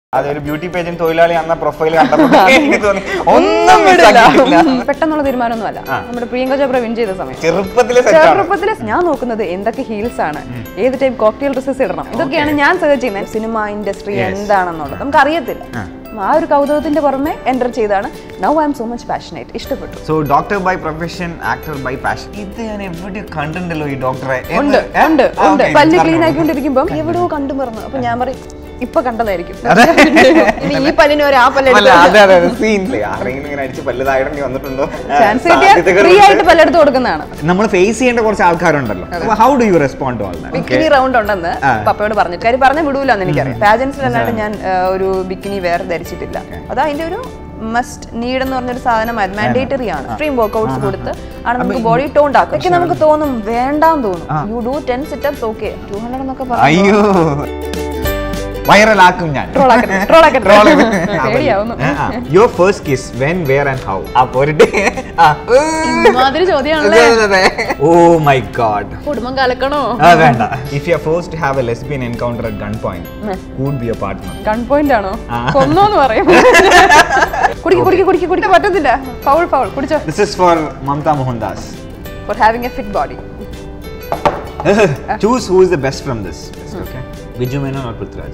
അതൊരു ബ്യൂട്ടി പേജൻ തൊഴിലാളി എന്ന പ്രൊഫൈൽ കണ്ടപ്പോൾ എനിക്ക് തോന്നി ഒന്നും miss വിടില്ല. ആക്കിയിട്ടില്ല. ഉം, പെട്ടെന്നുള്ള തീരുമാനമൊന്നുമല്ല നമ്മുടെ പ്രിയങ്ക ചോപ്ര വിൻ ചെയ്ത സമയം ചെറുപ്പത്തിലെ സെറ്റാണ് ചെറുപ്പത്തില് ഞാൻ നോക്കുന്നത് എന്തൊക്കെ ഹീൽസ് ആണ് ഏത് ടൈപ്പ് കോക്ടെയിൽ ഡ്രസ്സസ് ഇടണം ഇതൊക്കെയാണ് ഞാൻ സെർച്ച് ചെയ്യുന്നത് സിനിമ ഇൻഡസ്ട്രി എന്താണെന്നുള്ളത് നമുക്ക് അറിയത്തില്ല ആ ഒരു കൗതുകത്തിന്റെ പുറമെ എൻ്റർ ചെയ്താണ് now I M so much passionate ഇഷ്ടപ്പെട്ടു so doctor by profession actor by passion ഇത് ഞാൻ എവിടെ കണ്ടിട്ടുണ്ടല്ലോ ഈ ഡോക്ടറെ ഉണ്ട് ഉണ്ട് ഉണ്ട് പല്ല് ക്ലീൻ ആക്കിക്കൊണ്ടിരിക്കുമ്പോൾ എവിടെയോ കണ്ടു മറന്നു അപ്പൊ ഞാൻ പറയും ഇപ്പൊ കണ്ടതായിരിക്കും ഇനി ഈ പല്ലിന് ഒരു ആ പല്ല് അതെ അതെ സീൻസിലെ ആരെങ്കിലും ഇങ്ങനെ അടിച്ച് പല്ല് താഴെ വന്നിട്ടുണ്ടോ ചാൻസ് കിട്ടിയാൽ ഫ്രീ ആയിട്ട് പല്ലെടുത്ത് കൊടുക്കുന്നതാണ് നമ്മൾ ഫേസ് ചെയ്യേണ്ട കുറച്ച് ആൾക്കാരുണ്ടല്ലോ how do you respond to all bikini round ഉണ്ടെന്ന് പപ്പയോട് പറഞ്ഞിട്ട് കാര്യം പറഞ്ഞ വിടൂലെന്ന് എനിക്കറിയാം പാജൻസിലല്ലാണ്ട് ഞാൻ ആ, ഒരു ബിക്കിനി വേറെ ധരിച്ചിട്ടില്ല അത് അതിന്റെ ഒരു മസ്റ്റ് നീഡ് എന്ന് പറഞ്ഞൊരു സാധനമായിരുന്നു മാൻഡേറ്ററി ആണ് എക്സ്ട്രീം വർക്ക്ഔട്ട്സ് കൊടുത്ത് ആണ് നമുക്ക് ബോഡി ടോണ്ട് ആക്കും ഒക്കെ നമുക്ക് തോന്നും വേണ്ടാന്ന് തോന്നും you do ten situps okay two hundred എന്നൊക്കെ പറഞ്ഞു അയ്യോ വൈറലാക്കും ഞാൻ ട്രോളാക്കട്ടെ ട്രോളാക്കട്ടെ പേടിയാവുന്നു your first kiss when where and how ആ പോരട്ടെ മാതിരി ചോദ്യമാണല്ലേ ഓ മൈ ഗോഡ് കുടുംബം കലക്കണോ ആ വേണ്ട if you are force to have a lesbian encounter at gun point would be a partner gun point ആണോ കൊന്നോന്ന് പറയും കുടിക്ക് കുടിക്ക് കുടിക്ക് കുടിക്കാൻ പറ്റത്തില്ല ഫൗൾ ഫൗൾ കുടിച്ചോ this is for Mamata Mohandas for having a fit body choose who is the best from this okay Viju Menon or Prithviraj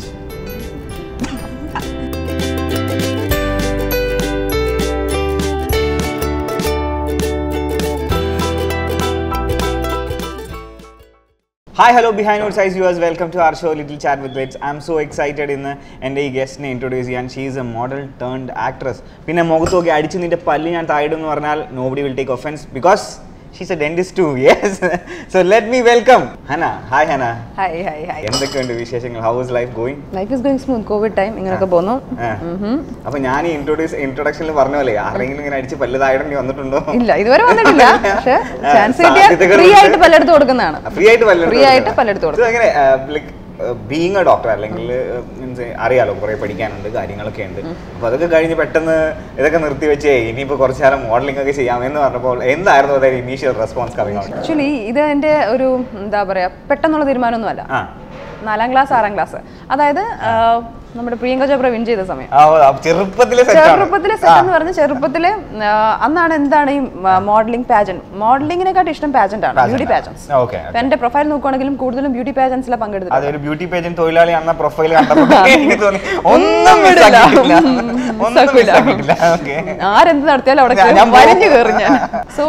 hi hello behind out size yours welcome to our show little chat with let's I M so excited ഇന്ന് എൻ്റെ ഈ ഗസ്റ്റിനെ introduce ചെയ്യാൻ she is a model turned actress പിന്നെ മുഖത്ത് നോക്കി അടിച്ച് നിന്റെ പല്ല് ഞാൻ താഴെ എന്ന് പറഞ്ഞാൽ nobody will take offence because she's a dentist too yes so let me welcome Hana hi Hana hi hi hi എന്തൊക്കെയുണ്ട് വിശേഷങ്ങൾ how is life going life is going smooth covid time ഇങ്ങനെയൊക്കെ പോന്നു അപ്പൊ ഞാൻ ഈ ഇൻട്രൊഡ്യൂസ് ഇൻട്രൊഡക്ഷനിൽ പറഞ്ഞ പോലെ ആരെങ്കിലും ഇങ്ങനെ അടിച്ച് പല്ല് താഴെ വന്നിട്ടുണ്ടോ ഇല്ല ഇതുവരെ വന്നിട്ടില്ല പക്ഷെ ആ, ചാൻസ് കിട്ടിയാൽ സാധ്യതകളുണ്ട്. ഫ്രീ ആയിട്ട് പല്ലെടുത്ത് കൊടുക്കുന്നതാണ് ഫ്രീ ആയിട്ട് പല്ല് Free ആയിട്ട് പല്ലെടുത്ത് കൊടുക്കും. അങ്ങനെ ലൈക്ക് ബീങ് എ ഡോക്ടർ അല്ലെങ്കിൽ മീൻസ് അറിയാലോ കുറെ പഠിക്കാനുണ്ട് കാര്യങ്ങളൊക്കെ ഉണ്ട് അപ്പൊ അതൊക്കെ കഴിഞ്ഞ് പെട്ടെന്ന് ഇതൊക്കെ നിർത്തി വെച്ചേ ഇനിയിപ്പോ കുറച്ചു കാലം മോഡലിംഗ് ഒക്കെ ചെയ്യാമെന്ന് പറഞ്ഞപ്പോൾ എന്തായിരുന്നു അതായത് initial response coming out actually ഇത് എൻ്റെ ഒരു എന്താ പറയാ പെട്ടെന്നുള്ള തീരുമാനമൊന്നുമല്ല ആ നാലാം ക്ലാസ് ആറാം ക്ലാസ് അതായത് ആ, നമ്മുടെ പ്രിയങ്ക ചോപ്ര വിൻ ചെയ്ത സമയം ആ, ഓ, ആ, ചെറുപ്പത്തിലെ സെറ്റാണ് ചെറുപ്പത്തിലെ സെറ്റ് എന്ന് പറഞ്ഞ ചെറുപ്പത്തിലെ ആ, അന്നാണ് എന്താണ് ഈ മോഡലിംഗ് പാജന്റ് മോഡലിംഗിനെക്കാട്ടും ഇഷ്ടം പാജന്റ് ആണ് ബ്യൂട്ടി പാജൻസ് ഓക്കെ അപ്പൊ എന്റെ പ്രൊഫൈൽ നോക്കുവാണെങ്കിലും കൂടുതലും ബ്യൂട്ടി പാജൻസിലാണ് പങ്കെടുത്തത് അതൊരു ബ്യൂട്ടി പേജൻ തൊഴിലാളി എന്ന പ്രൊഫൈൽ കണ്ടപ്പോൾ എനിക്ക് തോന്നി ഒന്നും miss വിടില്ല. ആക്കിയിട്ടില്ല. ഉം, ഒന്നും miss ആക്കൂല. ആക്കിയിട്ടില്ല. Okay. ആരെന്ത് നടത്തിയാലും അവിടെ ഞാൻ- ഞാൻ വരഞ്ഞു പോകും. കയറി ഞാൻ സോ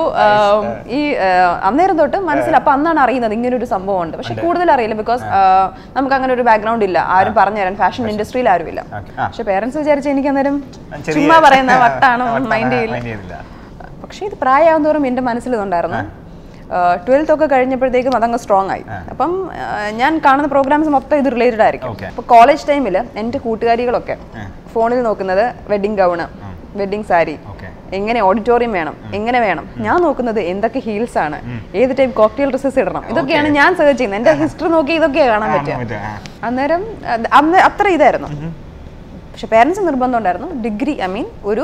ഈ ആ, അന്നേരം തൊട്ട് മനസ്സിൽ അപ്പൊ അന്നാണ് അറിയുന്നത് ഇങ്ങനെ ഒരു സംഭവം ഉണ്ട് പക്ഷെ കൂടുതൽ അറിയില്ല ബിക്കോസ് നമുക്ക് അങ്ങനെ ഒരു ബാക്ക്ഗ്രൗണ്ട് ഇല്ല ആരും പറഞ്ഞു തരാൻ ഫാഷൻ ഇൻഡസ്ട്രിയിൽ ആരും ഇല്ല Okay. ആ. പക്ഷെ പേരൻസ് വിചാരിച്ച എനിക്ക് അന്നേരം ചെറിയ- ചുമ്മാ പറയുന്ന വട്ടാണ് വട്ടാണ്, മൈൻഡ് ചെയ്യില്ല mind ചെയ്തില്ല. പക്ഷേ ഇത് പ്രായമാകും തോറും എൻ്റെ മനസ്സിൽ ഇതുണ്ടായിരുന്നു ട്വൽത്ത് ഒക്കെ കഴിഞ്ഞപ്പോഴത്തേക്കും അതങ്ങ് സ്ട്രോങ് ആയി അപ്പം ആ, ഞാൻ കാണുന്ന പ്രോഗ്രാംസ് മൊത്തം ഇത് റിലേറ്റഡ് ആയിരിക്കും Okay. അപ്പോൾ കോളേജ് ടൈമിൽ എൻ്റെ കൂട്ടുകാരികളൊക്കെ ഫോണിൽ നോക്കുന്നത് wedding gown wedding sari Okay. എങ്ങനെ ഓഡിറ്റോറിയം വേണം എങ്ങനെ വേണം ഞാൻ നോക്കുന്നത് എന്തൊക്കെ ഹീൽസ് ആണ് ഏത് ടൈപ്പ് കോക്ടെയിൽ ഡ്രസ്സസ് ഇടണം ഇതൊക്കെയാണ് ഞാൻ സെർച്ച് ചെയ്യുന്നത് എൻ്റെ ഹിസ്റ്ററി നോക്കി ഇതൊക്കെയാണ് കാണാൻ പറ്റുക മറ്റേ, ആ. അന്നേരം അത് അന്ന് അത്ര ഇതായിരുന്നു പക്ഷെ പേരൻസ് നിർബന്ധം ഉണ്ടായിരുന്നു ഡിഗ്രി ഐ മീൻ ഒരു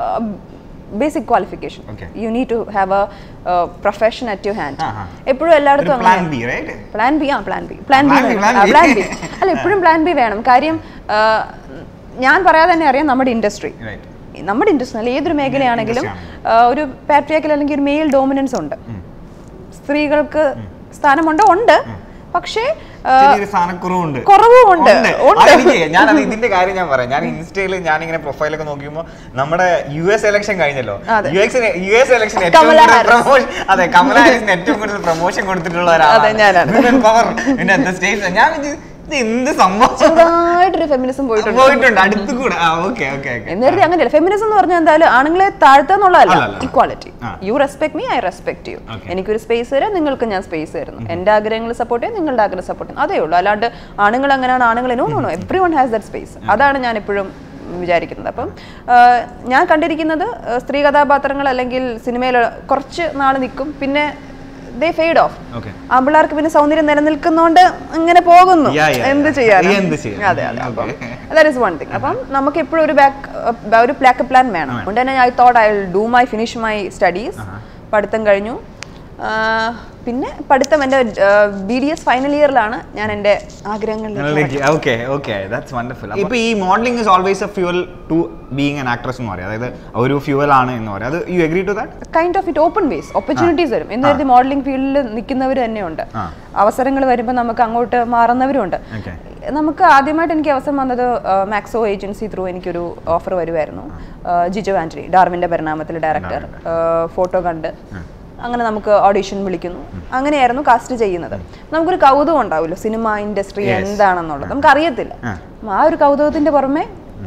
basic qualification Okay. You need to have a profession at you hand ആഹാ. എപ്പോഴും എല്ലായിടത്തും ഒരു plan B, right? Plan B ആ plan B plan B Plan B, plan B. Plan B അല്ല എപ്പോഴും പ്ലാൻ ബി വേണം കാര്യം ആ, ഞാൻ പറയാതെ തന്നെ അറിയാം നമ്മുടെ ഇൻഡസ്ട്രി Right. നമ്മുടെ ഇൻഡസ്ട്രി അല്ല ഏതൊരു മേഖലയാണെങ്കിലും ആ, ഒരു പാട്രിയാക്കൽ അല്ലെങ്കിൽ ഒരു മെയിൽ ഡോമിനൻസ് ഉണ്ട് സ്ത്രീകൾക്ക് സ്ഥാനമുണ്ട് ഉണ്ട് പക്ഷേ ആ, ചെറിയൊരു സ്ഥാനക്കുറവുണ്ട് കുറവുമുണ്ട്. ഉണ്ട്. അതെനിക്ക് ഞാനത് ഇതിന്റെ കാര്യം ഞാൻ പറയാം ഞാൻ ഇൻസ്റ്റയിൽ ഞാൻ ഇങ്ങനെ പ്രൊഫൈലൊക്കെ നോക്കിയപ്പോൾ നമ്മുടെ യു എസ് ഇലക്ഷൻ കഴിഞ്ഞല്ലോ അതെ. U X U S election ഏറ്റവും കമല കൂടുതൽ ഹാരിസ്. പ്രൊമോഷൻ അതെ കമല ഹാരിസിന് ഏറ്റവും കൂടുതൽ പ്രൊമോഷൻ കൊടുത്തിട്ടുള്ള അതെ, ഞാനാണ്. ഒരാളാണ് പവർ പിന്നെ എന്താ സ്റ്റേറ്റ് ഞാൻ വിചാരിച്ചു, ഇത് എന്ത് സംഭവം ചെറുതായിട്ടൊരു ഫെമിനിസം പോയിട്ടുണ്ട് പോയിട്ടുണ്ട് അടുത്ത് കൂടെ ആ ഓക്കെ ഓക്കെ ഓക്കെ എന്നിട്ട് അങ്ങനെയല്ല ഫെമിനിസം എന്ന് പറഞ്ഞാൽ എന്തായാലും ആണുങ്ങളെ താഴ്ത്തുന്നുള്ളതല്ല അല്ലല്ല. ഇക്വാലിറ്റി ആ. You respect me I respect you Okay. എനിക്കൊരു സ്പേസ് തരാം നിങ്ങൾക്ക് ഞാൻ സ്പേസ് തരുന്നു എന്റെ ആഗ്രഹങ്ങൾ സപ്പോർട്ട് ചെയ്യാം നിങ്ങളുടെ ആഗ്രഹം സപ്പോർട്ട് ചെയ്യാം അതേ ഉള്ളൂ അല്ലാണ്ട് ആണുങ്ങൾ അങ്ങനെയാണ് ആണുങ്ങൾ no no no everyone has that space അതാണ് ഞാൻ എപ്പോഴും വിചാരിക്കുന്നത് അപ്പം ആ, ഞാൻ കണ്ടിരിക്കുന്നത് ആ, സ്ത്രീ കഥാപാത്രങ്ങൾ അല്ലെങ്കിൽ സിനിമയിൽ കുറച്ച് നാൾ നിൽക്കും പിന്നെ ദേ ഫെയ്ഡ് ഓഫ് ഓക്കെ ആമ്പിള്ളേർക്ക് പിന്നെ സൗന്ദര്യം നിലനിൽക്കുന്നോണ്ട് ഇങ്ങനെ പോകുന്നു Yeah, yeah, എന്ത് yeah. ചെയ്യാൻ എന്ത് ചെയ്യാൻ? അതെ അതെ അപ്പം Okay. That is one thing അപ്പം നമുക്ക് എപ്പോഴും ഒരു ബാക്ക് ഒരു പ്ലാക്ക് പ്ലാൻ വേണം അതുകൊണ്ട് തന്നെ I thought I will do my finish my studies പഠിത്തം കഴിഞ്ഞു പിന്നെ പഠിത്തം എൻ്റെ ബി ഡി എസ് ഫൈനൽ ഇയറിലാണ് ഞാൻ എൻ്റെ ആഗ്രഹങ്ങളിലേക്ക് ഓക്കെ ഓക്കെ ദാറ്റ്സ് വണ്ടർഫുൾ ഇപ്പൊ ഈ modelling is always a fuel to being an actress എന്ന് പറയും അതായത് ഒരു ഫ്യൂവൽ ആണ് എന്ന് പറയും അത് you agree to that kind of it open ways opportunities വരും എന്ന് കരുതി മോഡലിംഗ് ഫീൽഡിൽ നിൽക്കുന്നവർ തന്നെയുണ്ട് ആ. അവസരങ്ങൾ വരുമ്പോൾ നമുക്ക് അങ്ങോട്ട് മാറുന്നവരുണ്ട് ഓക്കെ നമുക്ക് ആദ്യമായിട്ട് എനിക്ക് അവസരം വന്നത് മാക്സോ ഏജൻസി ത്രൂ എനിക്കൊരു ഓഫർ വരുമായിരുന്നു ആ, ജിജോ ആന്റണി ഡാർവിൻ്റെ പരിണാമത്തിലെ ഡയറക്ടർ ഫോട്ടോ കണ്ട് അങ്ങനെ നമുക്ക് ഓഡീഷൻ വിളിക്കുന്നു അങ്ങനെയായിരുന്നു കാസ്റ്റ് ചെയ്യുന്നത് നമുക്കൊരു കൗതുകം ഉണ്ടാവുമല്ലോ സിനിമ ഇൻഡസ്ട്രി എന്താണെന്നുള്ളത് നമുക്ക് അറിയത്തില്ല ആ ഒരു കൗതുകത്തിന്റെ പുറമെ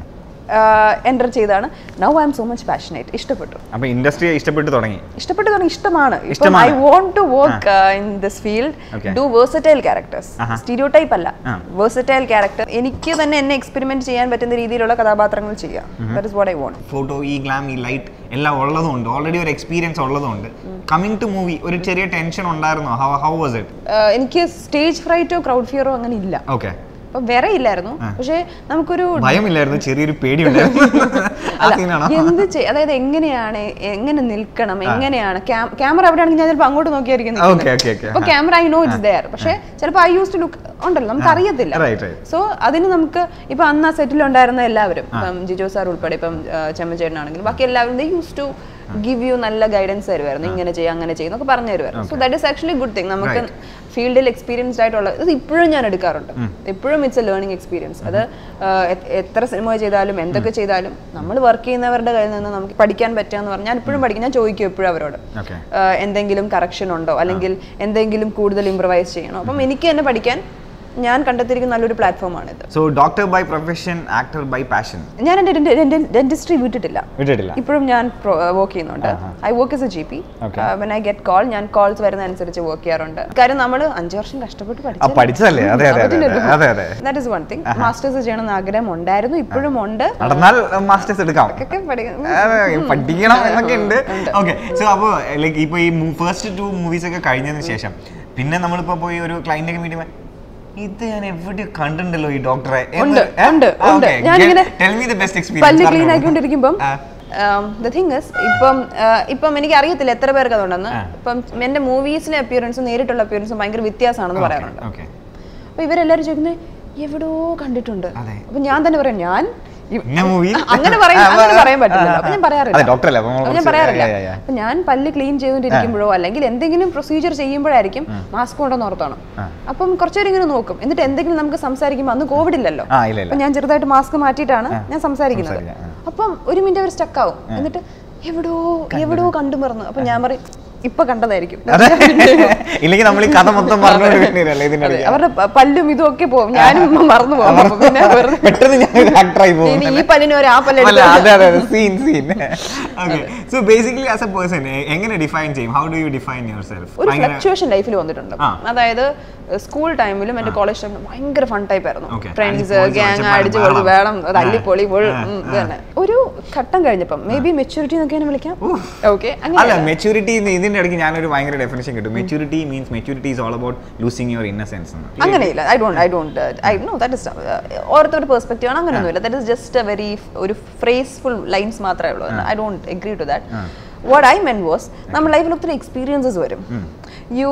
എൻ്റർ ചെയ്താണ് now I M so much passionate ഇഷ്ടപ്പെട്ടു അപ്പൊ ഇൻഡസ്ട്രി ഇഷ്ടപ്പെട്ട് തുടങ്ങി ഇഷ്ടപ്പെട്ടു തുടങ്ങി ഇഷ്ടമാണ് ഇപ്പം ഐ ഇഷ്ടമാണ്. Want to work in this field Okay. Do versatile characters ആഹാ. സ്റ്റീരിയോ ടൈപ്പ് അല്ല ആ. വേഴ്സറ്റൈൽ ക്യാരക്ടർ എനിക്ക് തന്നെ എന്നെ എക്സ്പെരിമെന്റ് ചെയ്യാൻ പറ്റുന്ന രീതിയിലുള്ള കഥാപാത്രങ്ങൾ ചെയ്യാം that is what I want photo ഈ ഗ്ലാം ഈ ലൈറ്റ് എല്ലാം ഉള്ളതുകൊണ്ട് ഓൾറെഡി ഒരു എക്സ്പീരിയൻസ് ഉള്ളതുകൊണ്ട് കമ്മിങ് ടു മൂവി ഒരു ചെറിയ ടെൻഷൻ ഉണ്ടായിരുന്നോ ഹൗ ഹൗ വാസ് ഇറ്റ് എനിക്ക് സ്റ്റേജ് ഫ്രൈറ്റോ ക്രൗഡ് ഫിയറോ അങ്ങനെ ഇല്ല ഓക്കെ അപ്പൊ വേറെ ഇല്ലായിരുന്നു പക്ഷേ നമുക്കൊരു ഭയമില്ലായിരുന്നു ചെറിയൊരു പേടിയുണ്ടായിരുന്നു ആ അല്ല, സീനാണോ എന്ത് ചെയ്- അതായത് എങ്ങനെയാണ് എങ്ങനെ നിൽക്കണം എങ്ങനെയാണ് ക്യാമറ അവിടെ ആണെങ്കിൽ ഞാൻ ചിലപ്പോൾ അങ്ങോട്ട് നോക്കിയായിരിക്കും Okay, okay, okay. അപ്പൊ camera I know it's there പക്ഷേ ചിലപ്പോൾ ഐ യൂസ് ടു ലുക്ക് ഉണ്ടല്ലോ നമുക്ക് അറിയത്തില്ല Right, right. സോ അതിന് നമുക്ക് ഇപ്പൊ അന്ന് ആ സെറ്റിൽ ഉണ്ടായിരുന്ന എല്ലാവരും ഇപ്പം ജിജോ സാർ ഉൾപ്പെടെ ഇപ്പം ചെമ്മച്ചേട്ടനാണെങ്കിലും ബാക്കി എല്ലാവരും യൂസ് ടു ഗിവ് യു നല്ല ഗൈഡൻസ് തരുമായിരുന്നു ഇങ്ങനെ ചെയ്യാം അങ്ങനെ ചെയ്യും എന്നൊക്കെ പറഞ്ഞു തരുമായിരുന്നു so that is actually good thing നമുക്ക് ഫീൽഡിൽ എക്സ്പീരിയൻസ്ഡ് ആയിട്ടുള്ള ഇത് ഇപ്പോഴും ഞാൻ എടുക്കാറുണ്ട് ഇപ്പോഴും ഇറ്റ്സ് എ ലേണിംഗ് എക്സ്പീരിയൻസ് അത് ആ, എ- എത്ര സിനിമ ചെയ്താലും എന്തൊക്കെ ചെയ്താലും നമ്മൾ വർക്ക് ചെയ്യുന്നവരുടെ കയ്യിൽ നിന്ന് നമുക്ക് പഠിക്കാൻ പറ്റുക പറഞ്ഞാൽ ഞാൻ ഇപ്പോഴും പഠിക്കും ഞാൻ ചോദിക്കും എപ്പോഴും അവരോട് ഓക്കെ ആ, എന്തെങ്കിലും കറക്ഷൻ ഉണ്ടോ അല്ലെങ്കിൽ എന്തെങ്കിലും കൂടുതൽ ഇംപ്രവൈസ് ചെയ്യണോ അപ്പം എനിക്ക് തന്നെ പഠിക്കാൻ ഞാൻ കണ്ടെത്തിയിരിക്കുന്ന നല്ലൊരു പ്ലാറ്റ്ഫോമാണിത് so doctor by profession actor by passion ഞാൻ എൻ്റെ ഡെന്റിസ്ട്രി വിട്ടിട്ടില്ല വിട്ടിട്ടില്ല ഇപ്പോഴും ഞാൻ വർക്ക് ചെയ്യുന്നുണ്ട് I work as a G P Okay. When I get call ഞാൻ കോൾസ് വരുന്ന അനുസരിച്ച് വർക്ക് ചെയ്യാറുണ്ട് കാര്യം നമ്മൾ അഞ്ച് വർഷം കഷ്ടപ്പെട്ട് ആ പഠിച്ചതല്ലേ അതെ അതെ അതെ അതെ അതെ അതെ that is one thing masters ചെയ്യണമെന്ന് ആഗ്രഹം ഉണ്ടായിരുന്നു ഇപ്പോഴും ഉണ്ട് നടന്നാൽ മാസ്റ്റേഴ്സ് എടുക്കാം ഒക്കെ പഠിക്കണം അതെ, പഠിക്കണം എന്നൊക്കെ ഉണ്ട് ഓക്കെ സോ അപ്പോൾ ലൈക്ക് ഇപ്പോൾ ഈ ഫസ്റ്റ് ടു മൂവീസ് ഒക്കെ കഴിഞ്ഞതിന് ശേഷം പിന്നെ നമ്മളിപ്പോൾ പോയി ഒരു ക്ലൈന്റ് ഒക്കെ മീറ്റ് ഇത് ഞാൻ എവിടെയോ കണ്ടിട്ടുണ്ടല്ലോ ഈ ഡോക്ടറെ ഉണ്ട് ഉണ്ട് ഉണ്ട് ഞാനിങ്ങനെ പല്ല് ക്ലീൻ ആക്കിക്കൊണ്ടിരിക്കുമ്പം ദ തിങ് ഇസ് ഇപ്പം ആ, ഇപ്പം എനിക്ക് അറിയത്തില്ല എത്ര പേർക്ക് അതുണ്ടെന്ന് ഇപ്പം എന്റെ മൂവീസിലെ അപ്പിയറൻസും നേരിട്ടുള്ള അപ്പിയറൻസും ഭയങ്കര വ്യത്യാസമാണെന്ന് പറയാറുണ്ട് ഓക്കെ അപ്പൊ ഇവരെല്ലാരും ചോദിക്കുന്നത് എവിടോ കണ്ടിട്ടുണ്ട് അതെ. അപ്പൊ ഞാൻ തന്നെ പറയാം ഞാൻ ഇ- ഇന്ന movie? അങ്ങനെ പറയാൻ ആ, അങ്ങനെ ആ, പറയാൻ പറ്റില്ലല്ലോ ആ, അപ്പൊ ഞാൻ ആ. പറയാറില്ല അതെ, doctor അല്ലേ, അപ്പൊ നമ്മൾ അപ്പൊ ഞാൻ കുറച്ച് പറയാറില്ല yeah, yeah, yeah. അപ്പൊ ഞാൻ പല്ല് ക്ലീൻ ചെയ്തുകൊണ്ടിരിക്കുമ്പോഴോ അല്ലെങ്കിൽ എന്തെങ്കിലും പ്രൊസീജിയർ ചെയ്യുമ്പോഴായിരിക്കും മാസ്ക് കൊണ്ടെന്ന് ഓർത്തോണം അപ്പം കുറച്ചുപേരും ഇങ്ങനെ നോക്കും എന്നിട്ട് എന്തെങ്കിലും നമുക്ക് സംസാരിക്കുമ്പോൾ അന്ന് കോവിഡ് ഇല്ലല്ലോ ആ ഇല്ല ഇല്ല അപ്പൊ ഞാൻ ചെറുതായിട്ട് മാസ്ക് മാറ്റിയിട്ടാണ് ഞാൻ സംസാരിക്കുന്നത് സംസാരിക്കാം, അപ്പം ഒരു മിനിറ്റ് അവർ സ്റ്റക്ക് ആവും എന്നിട്ട് എവിടോ എവിടോ കണ്ടു മറന്നു അപ്പൊ ഞാൻ പറയും ഇപ്പൊ കണ്ടതായിരിക്കും അതെ ഇല്ലെങ്കിൽ നമ്മൾ ഈ കഥ മൊത്തം പറഞ്ഞുകൊണ്ട് വേണ്ടിയല്ലേ ഇതിന്റെ അതെ, ഇടയ്ക്ക് അവരുടെ പ- പല്ലും ഇതും ഒക്കെ പോകും ഞാനും മറന്നു പോകും അപ്പൊ പിന്നെ വെറുതെ പെട്ടെന്ന് ഞാൻ ആക്ടറായി പോകും ഇനി ഈ പല്ലിന് ഒരു ആ പല്ല് അല്ല, എടുത്ത് അതെ അതെ scene scene okay so basically as a person എങ്ങനെ ഡിഫൈൻ ചെയ്യും how do you define yourself ഒരു ഫ്ലക്ച്വേഷൻ ലൈഫിൽ വന്നിട്ടുണ്ട് ആ. അതായത് സ്കൂൾ ടൈമിലും എന്റെ കോളേജ് ടൈമിലും ഭയങ്കര ഫൺ ടൈപ്പ് ആയിരുന്നു Okay. ഫ്രണ്ട്സ് അടിച്ച് ഗ്യാങ് പൊളിച്ച് അടിച്ച് ഒച്ചപ്പാടും പൊളിച്ച് വേണം ബഹളം. തല്ലിപ്പൊളി ഫുൾ ആ, ഇത് തന്നെ ഒരു ഘട്ടം കഴിഞ്ഞപ്പം മേ ബി മെച്ചൂരിറ്റി എന്നൊക്കെ ഞാൻ വിളിക്കാം ഓക്കെ അല്ല അങ്ങനെ മെച്യൂരിറ്റി ഇതിന്റെ ഇടയ്ക്ക് ഞാനൊരു ഭയങ്കര ഡെഫിനേഷൻ കിട്ടും maturity means maturity is all about losing your innocence അങ്ങനെയില്ല I don't I don't I know that is ഓരോരുത്തരുടെ പെർസ്പെക്റ്റീവ് ആണ് അങ്ങനെയൊന്നുമില്ല that is just a very ഒരു ഫ്രേസ്ഫുൾ ലൈൻസ് മാത്രമേ ഉള്ളൂ I don't agree to that what I mean was നമ്മുടെ ലൈഫിൽ ഒത്തിരി എക്സ്പീരിയൻസസ് വരും യു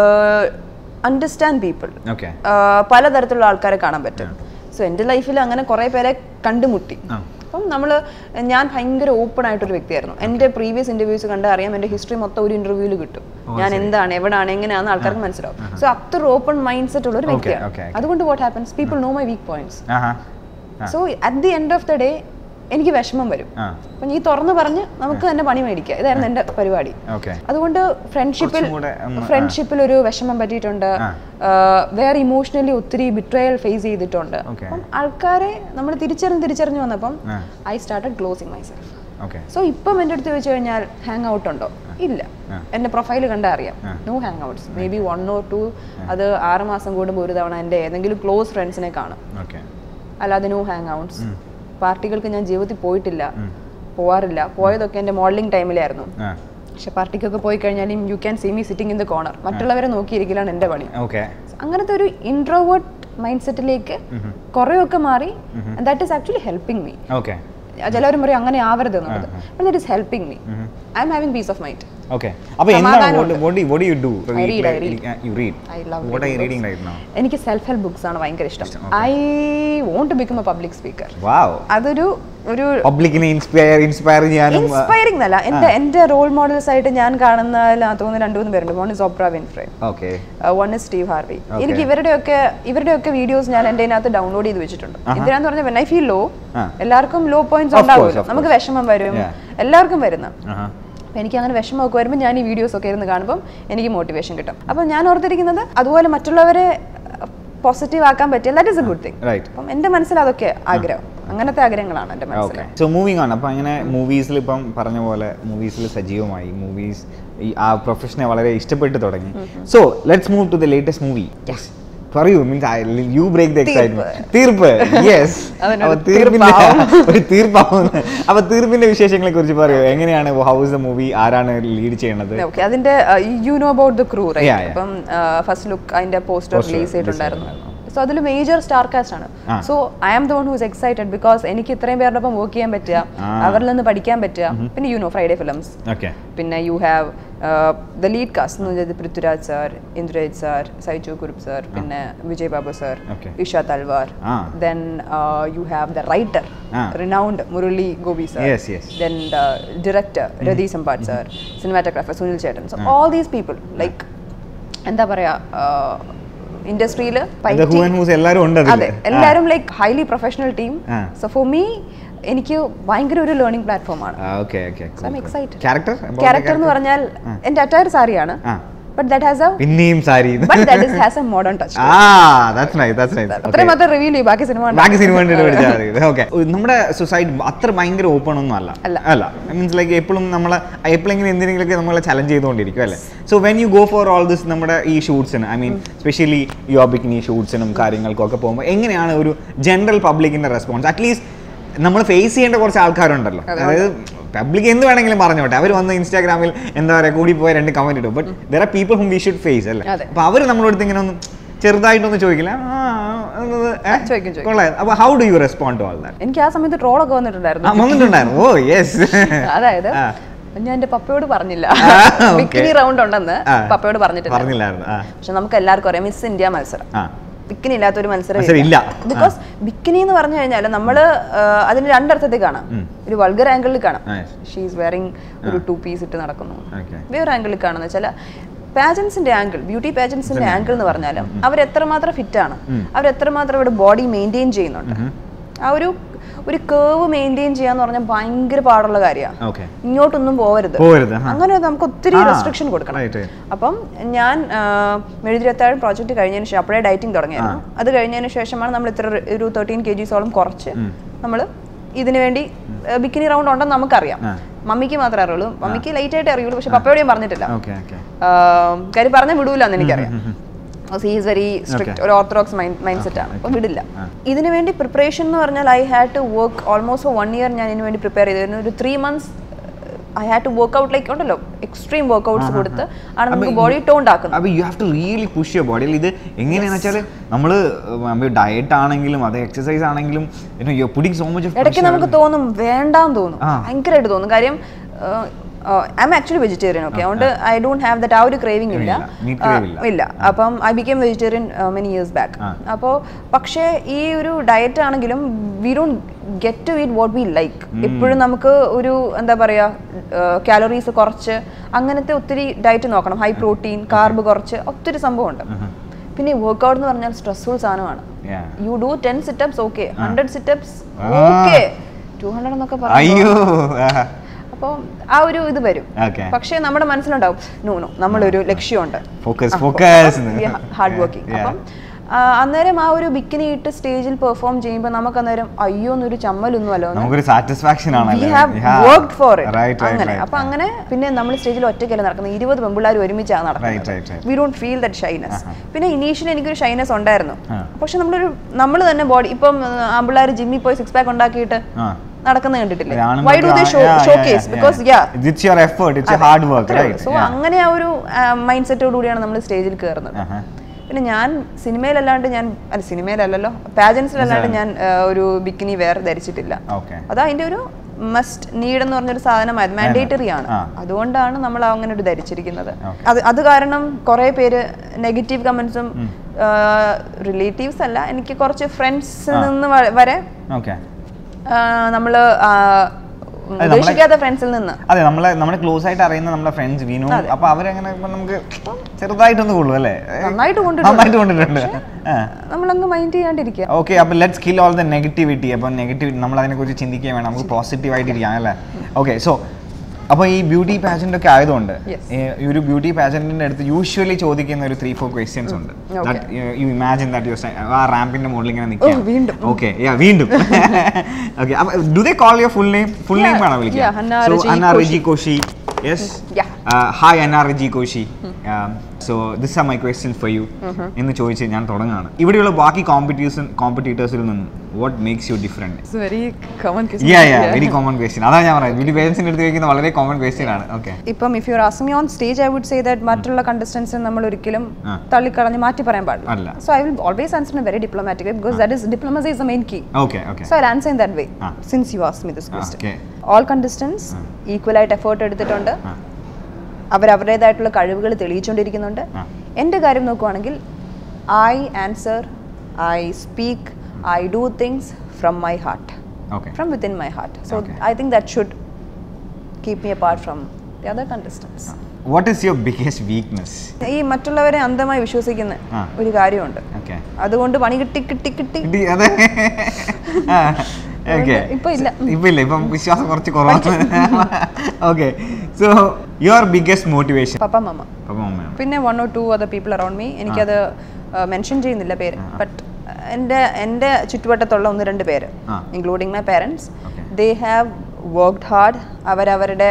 അണ്ടർസ്റ്റാൻഡ് പീപ്പിൾ ഓക്കെ പലതരത്തിലുള്ള ആൾക്കാരെ കാണാൻ പറ്റും സോ എൻ്റെ ലൈഫിൽ അങ്ങനെ കുറേ പേരെ കണ്ടുമുട്ടി ആ. അപ്പം നമ്മൾ ഞാൻ ഭയങ്കര ഓപ്പൺ ആയിട്ടൊരു വ്യക്തിയായിരുന്നു എൻ്റെ പ്രീവിയസ് ഇന്റർവ്യൂസ് കണ്ട് അറിയാം എൻ്റെ ഹിസ്റ്ററി മൊത്തം ഒരു ഇന്റർവ്യൂവിൽ കിട്ടും ഞാൻ എന്താണ് എവിടെയാണ് എങ്ങനെയാണെന്ന് ആൾക്കാർക്ക് മനസ്സിലാവും സോ അത്ര ഓപ്പൺ മൈൻഡ് സെറ്റ് ഉള്ള ഒരു Okay, വ്യക്തിയാണ് okay, അതുകൊണ്ട് what happens people know my weak points ആഹാ so at the end of the day എനിക്ക് വിഷമം വരും ആ അപ്പം ഈ തുറന്നു പറഞ്ഞ് നമുക്ക് തന്നെ പണി മേടിക്കുക ഇതായിരുന്നു എൻ്റെ പരിപാടി ഓക്കെ അതുകൊണ്ട് ഫ്രണ്ട്ഷിപ്പിൽ കുറച്ചും കൂടെ ഒന്ന്, ആ. ഫ്രണ്ട്ഷിപ്പിൽ ഒരു വിഷമം പറ്റിയിട്ടുണ്ട് ആ. ആഹ് വേറെ ഇമോഷണലി ഒത്തിരി ബിട്രയൽ ഫേസ് ചെയ്തിട്ടുണ്ട് Okay. അപ്പം ആൾക്കാരെ നമ്മൾ തിരിച്ചറിഞ്ഞ് തിരിച്ചറിഞ്ഞ് വന്നപ്പം ആ. I started closing myself okay so ഇപ്പം എൻ്റെ അടുത്ത് ചോദിച്ചു കഴിഞ്ഞാൽ ഹാങ് ഔട്ട് ഉണ്ടോ ഇല്ല ആ. എൻ്റെ പ്രൊഫൈൽ കണ്ടാൽ അറിയാം ആ. No hangouts maybe one or two അത് ആറ് മാസം കൂടുമ്പോൾ ഒരു തവണ എൻ്റെ ഏതെങ്കിലും ക്ലോസ് ഫ്രണ്ട്സിനെ കാണും ഓക്കെ അല്ലാതെ നോ ഹാങ് ഔട്ട്സ് പാർട്ടികൾക്ക് ഞാൻ ജീവിതത്തിൽ പോയിട്ടില്ല പോവാറില്ല പോയതൊക്കെ എൻ്റെ മോഡലിംഗ് ടൈമിലായിരുന്നു ആ പക്ഷെ പാർട്ടിക്കൊക്കെ പോയി കഴിഞ്ഞാലും you can see me sitting in the corner മറ്റുള്ളവരെ നോക്കിയിരിക്കലാണ് എൻ്റെ പണി ഓക്കെ അങ്ങനത്തെ ഒരു ഇൻട്രോവേർട്ട് മൈൻഡ് സെറ്റിലേക്ക് കുറേയൊക്കെ മാറി that is actually helping me okay ചിലവരും പറയും അങ്ങനെ ആവരുത് എന്നുള്ളത് that is helping me I'm having peace of mind okay അപ്പോൾ എന്താണ് സമാധാനമുണ്ട്. what what what do you do I read, I read. you read I love what are you reading reading right now എനിക്ക് self help books ആണ് ഭയങ്കര ഇഷ്ടം ഇഷ്ടം, I want to become a public speaker wow അതൊരു ഒരു പബ്ലിക്കിനെ inspire inspire ചെയ്യാനും uh, inspiring എന്നല്ല എന്റെ എന്റെ റോൾ മോഡൽസ് ആയിട്ട് ഞാൻ കാണുന്ന തോന്നുന്നു രണ്ടു മൂന്ന് പേരുണ്ട് one is Oprah Winfrey okay one is Steve Harvey എനിക്ക് ഇവരുടെയൊക്കെ ഇവരുടെയൊക്കെ വീഡിയോസ് ഞാൻ എൻ്റെ അതിനകത്ത് ഡൗൺലോഡ് ചെയ്ത് വെച്ചിട്ടുണ്ട് എന്തിനാന്ന് പറഞ്ഞാൽ വെൻ ഐ ഫീൽ ലോ ആ. എല്ലാവർക്കും ലോ പോയിന്റ്സ് Of course, ഉണ്ടാവുമല്ലോ of നമുക്ക് വിഷമം വരും Yeah. എല്ലാവർക്കും വരുന്ന ആഹാ അപ്പം എനിക്ക് അങ്ങനെ വിഷമമൊക്കെ വരുമ്പോൾ ഞാൻ ഈ വീഡിയോസ് ഒക്കെ ഇരുന്ന് കാണുമ്പോൾ എനിക്ക് മോട്ടിവേഷൻ കിട്ടും അപ്പം ഞാൻ ഓർത്തിരിക്കുന്നത് അതുപോലെ മറ്റുള്ളവരെ പോസിറ്റീവ് ആക്കാൻ പറ്റിയ that is a good thing right അപ്പം എൻ്റെ മനസ്സിൽ അതൊക്കെ ആഗ്രഹം അങ്ങനത്തെ ആഗ്രഹങ്ങളാണ് എൻ്റെ മനസ്സിൽ ഓക്കെ സോ മൂവിങ് ഓൺ അപ്പോൾ അങ്ങനെ മൂവീസിൽ ഇപ്പം പറഞ്ഞ പോലെ മൂവീസിൽ സജീവമായി മൂവീസ് ഈ ആ പ്രൊഫഷനെ വളരെ ഇഷ്ടപ്പെട്ട് തുടങ്ങി so let's move to the latest movie പറയൂ means you break the excitement Theerppu yes അതിനൊരു അപ്പൊ തീർപ്പിന്റെ തീർപ്പാവും. ഒരു തീർപ്പാവുന്നു അപ്പൊ തീർപ്പിന്റെ വിശേഷങ്ങളെ കുറിച്ച് പറയൂ എങ്ങനെയാണ് ഹൗ ഇസ് ദ മൂവി ആരാണ് ലീഡ് ചെയ്യണത് ഓക്കെ അതിന്റെ you know about the crew Yeah, yeah. അപ്പം ഫസ്റ്റ് ലുക്ക് അതിന്റെ പോസ്റ്റർ Poster റിലീസ് release ചെയ്തിട്ടുണ്ടായിരുന്നു സോ അതിൽ മേജർ സ്റ്റാർ കാസ്റ്റ് ആണ് ആ. So I am the one who's excited because എനിക്ക് ഇത്രയും പേരുടെ ഒപ്പം വർക്ക് ചെയ്യാൻ പറ്റുക ആ. അവരിൽ നിന്ന് പഠിക്കാൻ പറ്റുക പിന്നെ you know Friday Films okay പിന്നെ you have the lead cast എന്ന് വെച്ചാൽ Prithviraj sir Indrajith sir Saiju Kurup sir പിന്നെ വിജയ് ബാബു സാർ Okay. ഇഷ തൽവാർ ആ. Then you have the writer ആ. Renowned Murali Gopy sir Yes, yes. then the director Radhi Sampat sir cinematographer Sunil Chetan so all these people like എന്താ പറയാ ഇൻഡസ്ട്രിയിൽ The who and who's എല്ലാവരും ഉണ്ട് അതില്. അതെ എല്ലാവരും ലൈക്ക് ഹൈലി പ്രൊഫഷണൽ ടീം ആ. സോ ഫോർ മീ എനിക്ക് ഭയങ്കര ഒരു ലേണിംഗ് പ്ലാറ്റ്ഫോം ആണ് okay okay I'm excited character character എന്ന് പറഞ്ഞാൽ എന്റെ അറ്റയർ സാരിയാണ് ആ ബട്ട് ദാറ്റ് ഹാസ് എ പിന്നെയും sari but that is has a modern touch ആ ദാറ്റ്സ് നൈസ് ദാറ്റ്സ് നൈസ് അത്രയും മാത്രം റിവീൽ ചെയ്യും ബാക്കി സിനിമ ബാക്കി സിനിമ കണ്ടിട്ട് പഠിച്ചാൽ മതി ഓക്കെ നമ്മുടെ സൊസൈറ്റി അത്ര ഭയങ്കര ഓപ്പൺ ഒന്നും അല്ല അല്ല. അല്ല മീൻസ് ലൈക്ക് എപ്പോഴും നമ്മളെ എപ്പോഴെങ്കിലും എന്തെങ്കിലുമൊക്കെ നമ്മളെ ചലഞ്ച് ചെയ്തുകൊണ്ടിരിക്കും അല്ലേ so when you go for all this നമ്മുടെ ഈ ഷൂട്ട്സിന് ഐ മീൻ സ്പെഷ്യലി യോ ബിക്കിനി ഷൂട്ട്സിനും കാര്യങ്ങൾക്കും ഒക്കെ പോകുമ്പോൾ എങ്ങനെയാണ് ഒരു ജനറൽ പബ്ലിക്കിന്റെ റെസ്പോൺസ് അറ്റ്ലീസ്റ്റ് നമ്മൾ ഫേസ് ചെയ്യേണ്ട കുറച്ച് ആൾക്കാരുണ്ടല്ലോ അതായത് പബ്ലിക് എന്ത് വേണമെങ്കിലും പറഞ്ഞോട്ടെ അവർ വന്ന് ഇൻസ്റ്റാഗ്രാമിൽ എന്താ പറയുക കൂടി പോയ രണ്ട് കമന്റ് ഇടും but there are people hmm we should face അല്ലേ അതെ. അപ്പൊ അവർ നമ്മളടുത്ത് ഇങ്ങനെ ഒന്ന് ചെറുതായിട്ടൊന്ന് ചോദിക്കില്ല ആ, എന്നത്, ഏ? ചോദിക്കും, ചോദിക്കും. കൊള്ളാം അപ്പൊ how do you respond to all that എനിക്ക് ആ സമയത്ത് ട്രോളൊക്കെ വന്നിട്ടുണ്ടായിരുന്നു വന്നിട്ടുണ്ടായിരുന്നു ഓ യെസ് അതായത് ആ. ഞാൻ എന്റെ പപ്പയോട് പറഞ്ഞില്ല ആ, okay. ബിക്കിനി റൗണ്ട് ഉണ്ടെന്ന് ആ. പപ്പയോട് പറഞ്ഞിട്ടില്ല പറഞ്ഞില്ലായിരുന്നു ആ പക്ഷെ നമുക്ക് എല്ലാവർക്കും അറിയാം മിസ് ഇന്ത്യ മത്സരം ആ ബിക്കിനി ഇല്ലാത്തൊരു മത്സരം മത്സരം ഇല്ല. ബിക്കോസ് ബിക്കിനി എന്ന് പറഞ്ഞു കഴിഞ്ഞാൽ നമ്മൾ അതിന് രണ്ടർത്ഥത്തിൽ കാണാം ഒരു വൾഗർ ആംഗിളിൽ കാണാം ആ, yes. ഷീസ് വെയറിംഗ് ഒരു ടു പീസ് ഇട്ട് നടക്കുന്നു Okay. വേറെ ആംഗിളിൽ കാണുന്ന വെച്ചാൽ പാജൻസിന്റെ ആംഗിൾ ബ്യൂട്ടി പാജൻസിന്റെ ആംഗിൾ എന്ന് പറഞ്ഞാലും അവർ എത്രമാത്രം ഫിറ്റ് ആണ് അവർ എത്രമാത്രം ഇവിടെ ബോഡി മെയിൻറ്റെയിൻ ചെയ്യുന്നുണ്ട് ആ ഒരു ഒരു കേവ് മെയിൻറ്റെയിൻ ചെയ്യാന്ന് പറഞ്ഞാൽ ഭയങ്കര പാടുള്ള കാര്യമാണ് ഓക്കെ ഇങ്ങോട്ടൊന്നും പോകരുത് പോകരുത്, ആ. അങ്ങനെ നമുക്ക് ഒത്തിരി ആ, റെസ്ട്രിക്ഷൻ കൊടുക്കണം right, right. അപ്പം ഞാൻ മെഴുതിരത്താഴം പ്രോജക്റ്റ് കഴിഞ്ഞതിന് ശേഷം അപ്പോഴേ ഡയറ്റിംഗ് തുടങ്ങിയായിരുന്നു അത് കഴിഞ്ഞതിന് ശേഷമാണ് നമ്മൾ ഇത്ര ഒരു തേർട്ടീൻ കെ ജിസോളം കുറച്ച് നമ്മൾ ഇതിനു വേണ്ടി ബിക്കിനി റൗണ്ട് ഉണ്ടെന്ന് നമുക്കറിയാം ആ. മമ്മിക്ക് മാത്രമേ അറിയുള്ളൂ മമ്മിക്ക് ലൈറ്റ് ആയിട്ട് അറിയുള്ളൂ പക്ഷെ പപ്പയോട് ഞാൻ പറഞ്ഞിട്ടില്ല ഓക്കെ ഓക്കെ ആം, കാര്യം പറഞ്ഞ വിടൂല എന്ന് എനിക്കറിയാം ഹീസ് വെരി സ്ട്രിക്റ്റ് Okay. ഒരു ഓർത്തഡോക്സ് മൈൻഡ് സെറ്റ് ആണ് അപ്പം വിടില്ല ആ. ഇതിനു വേണ്ടി പ്രിപ്പറേഷൻ എന്ന് പറഞ്ഞാൽ I had to work almost for one year ഞാൻ ഇതിനു വേണ്ടി പ്രിപ്പയർ ചെയ്തിരുന്നു ഒരു three months I had to work out like ഉണ്ടല്ലോ എക്സ്ട്രീം വർക്ക്ഔട്ട്സ് കൊടുത്ത് ആണ് നമുക്ക് ബോഡി ടോണ്ട് ആക്കുന്നത് അപ്പൊ you have to really push your ബോഡിയിൽ ഇത് എങ്ങനെയാന്ന് വെച്ചാൽ നമ്മൾ ഡയറ്റ് ആണെങ്കിലും അത് എക്സസൈസ് ആണെങ്കിലും യു പുഡിങ് സോ മച്ച് ഇടയ്ക്ക് നമുക്ക് തോന്നും വേണ്ടാന്ന് തോന്നും ആ. ഭയങ്കരമായിട്ട് തോന്നും കാര്യം I'm actually vegetarian okay അതുകൊണ്ട് ഐ ഡോണ്ട് ഹാവ് ദറ്റ് ആ ഒരു ക്രേവിംഗ് ഇല്ല ഇല്ല. Meat ആ, crave ഇല്ല. ഇല്ല അപ്പം I became vegetarian many years back ആ. അപ്പോൾ പക്ഷേ ഈ ഒരു ഡയറ്റ് ആണെങ്കിലും we don't get to eat what we like എപ്പോഴും നമുക്ക് ഒരു എന്താ പറയുക കാലറീസ് കുറച്ച് അങ്ങനത്തെ ഒത്തിരി ഡയറ്റ് നോക്കണം ഹൈ പ്രോട്ടീൻ കാർബ് കുറച്ച് ഒത്തിരി സംഭവമുണ്ട് പിന്നെ വർക്കൗട്ട് എന്ന് പറഞ്ഞാൽ സ്ട്രെസ്ഫുൾ സാധനമാണ് Yeah. You do ten situps okay hundred situps ആ. ഓക്കെ ടു ഹൺഡ്രഡ് എന്നൊക്കെ പറയുമ്പോൾ അയ്യോ അപ്പോൾ ആ ഒരു ഇത് വരും Okay. പക്ഷേ നമ്മുടെ മനസ്സിലുണ്ടാവും നോ നോ നമ്മളൊരു ലക്ഷ്യമുണ്ട് ഫോക്കസ് ഫോക്കസ് ഹാർഡ് വർക്കിംഗ് അപ്പം ആ, അന്നേരം ആ ഒരു ബിക്കിനി ഇട്ട് സ്റ്റേജിൽ പെർഫോം ചെയ്യുമ്പോൾ നമുക്ക് അന്നേരം അയ്യോ എന്നൊരു ചമ്മലൊന്നും അല്ലോ നമുക്കൊരു സാറ്റിസ്ഫാക്ഷൻ വി ആണല്ലേ have worked for it right അങ്ങനെ റൈറ്റ് അപ്പൊ അങ്ങനെ പിന്നെ നമ്മൾ സ്റ്റേജിൽ ഒറ്റയ്ക്കല്ല നടക്കുന്നത് ഇരുപത് പെമ്പിള്ളാർ ഒരുമിച്ചാണ് Right, right, നടക്കുന്നത് right. We don't feel that shyness പിന്നെ ഇനീഷ്യലി എനിക്കൊരു ഷൈനസ് ഉണ്ടായിരുന്നു ആ. പക്ഷെ നമ്മളൊരു നമ്മൾ തന്നെ ബോഡി ഇപ്പം ആമ്പിള്ളാർ ജിമ്മിൽ പോയി സിക്സ് പാക്ക് ഉണ്ടാക്കിയിട്ട് ആ നടക്കുന്നത് കണ്ടിട്ടില്ലേ ആണുങ്ങൾക്ക് Y do they ah- show yeah, show yeah, cause yeah, because yeah. Yeah It's your effort, it's your hard work, right? So Yeah. അങ്ങനെ ആ ഒരു മൈൻഡ് സെറ്റോട് കൂടിയാണ് നമ്മൾ സ്റ്റേജിൽ കയറുന്നത് Uh-huh. പിന്നെ ഞാൻ സിനിമയിലല്ലാണ്ട് ഞാൻ അല്ല സിനിമയിലല്ലല്ലോ പാജൻസിലല്ലാണ്ട് ഞാൻ ആ, ഒരു ബിക്കിനി വെയർ ധരിച്ചിട്ടില്ല Okay. അതാ അതിന്റെ ഒരു മസ്റ്റ് നീഡ് എന്ന് പറഞ്ഞൊരു സാധനമായത് മാൻഡേറ്ററി ആണ് ആ. അതുകൊണ്ടാണ് നമ്മൾ അങ്ങനെ ഒരു ധരിച്ചിരിക്കുന്നത് Okay. അത് അത് കാരണം കുറേ പേര് നെഗറ്റീവ് കമന്റ്സും റിലേറ്റീവ്സ് അല്ല എനിക്ക് കുറച്ച് ഫ്രണ്ട്സിൽ നിന്ന് വ- വരെ ഓക്കെ നമ്മൾ നമ്മളെ- ഉദ്ദേശിക്കാത്ത ഫ്രണ്ട്സിൽ നിന്ന് അതെ നമ്മളെ നമ്മുടെ ക്ലോസ് ആയിട്ട് അറിയുന്ന നമ്മുടെ ഫ്രണ്ട്സ് വിനു അപ്പൊ അവരങ്ങനെ ഇപ്പൊ നമുക്ക് ചെറുതായിട്ടൊന്ന് കൊള്ളു അല്ലേ നന്നായിട്ട് കൊണ്ടിട്ടുണ്ട് നന്നായിട്ട് കൊണ്ടിട്ടുണ്ട് ആ നമ്മളങ്ങ് മൈൻഡ് ചെയ്യാണ്ടിരിക്കുക ഓക്കെ അപ്പോൾ let's kill all the negativity അപ്പോൾ നെഗറ്റിവിറ്റി നമ്മൾ അതിനെക്കുറിച്ച് ചിന്തിക്കാൻ വേണം നമുക്ക് പോസിറ്റീവ് ആയിട്ടിരിക്കാം അല്ലേ ഓക്കെ സോ അപ്പോൾ ഈ ബ്യൂട്ടി പാജന്റ് ഒക്കെ ആയതുകൊണ്ട് Yes. ഈ ഈ ഒരു ബ്യൂട്ടി പാജന്റിന്റെ അടുത്ത് യൂഷ്വലി ചോദിക്കുന്ന ഒരു ത്രീ ഫോർ ക്വസ്റ്റ്യൻസ് ഉണ്ട് Okay. You imagine that you ആ റാമ്പിന്റെ മുകളിൽ ഇങ്ങനെ ഓ, വീണ്ടും. ഓക്കെ യാ വീണ്ടും ഓക്കെ അപ്പോൾ do they call your full name full name Yeah, ആണോ വിളിക്കുക yeah, Hannah so Reggie Anna Koshi. Riji Koshy yes Yeah. Hi Anna Riji Koshy so this are my question for you എന്ന് ചോദിച്ച് ഞാൻ തുടങ്ങുകയാണ് ഇവിടെയുള്ള ബാക്കി കോമ്പറ്റീഷൻ കോമ്പറ്റീറ്റേഴ്സിൽ നിന്നും what makes you different very common yeah yeah very common question അതാണ് ഞാൻ പറയുന്നത് ബ്യൂട്ടി പേരൻസിൻ്റെ അടുത്ത് ചോദിക്കുന്ന വളരെ കോമൺ ക്വസ്റ്റ്യൻ ആണ് ഓക്കെ ഇപ്പം if you ask me on stage I would say that മറ്റുള്ള കണ്ടസ്റ്റൻസിന് നമ്മൾ ഒരിക്കലും ആ. തള്ളിക്കളഞ്ഞ് മാറ്റി പറയാൻ അല്ല. പാടില്ല so I will always answer in very diplomatic way because that is diplomacy is a main key okay okay so I answer in that way ആ. Since you ask me this ആ, question okay. All contestants equal ആയിട്ട് effort എടുത്തിട്ടുണ്ട് ആ. അവരവരുടേതായിട്ടുള്ള കഴിവുകൾ തെളിയിച്ചുകൊണ്ടിരിക്കുന്നുണ്ട് ആ. എൻ്റെ കാര്യം നോക്കുവാണെങ്കിൽ I answer I speak I do things from my heart okay from within my heart. So Okay. I think that should keep me apart from the other contestants. What is your biggest weakness ഈ മറ്റുള്ളവരെ അന്ധമായി വിശ്വസിക്കുന്ന ആ. ഒരു കാര്യമുണ്ട് okay അതുകൊണ്ട് പണി കിട്ടി കിട്ടി കിട്ടി അതെ ഓക്കെ ഇപ്പൊ ഇല്ല. ഇപ്പൊ ഇല്ല ഇപ്പം വിശ്വാസം കുറച്ച് കുറവാണ് okay so your biggest motivation papa mamma അപ്പം അമ്മയാണ് പിന്നെ one or two other people around me എനിക്കത് മെൻഷൻ ചെയ്യുന്നില്ല പേര് ബട്ട് എൻ്റെ എൻ്റെ ചുറ്റുവട്ടത്തുള്ള ഒന്ന് രണ്ട് പേര് ആ. Including my parents Okay. They have worked hard അവരവരുടെ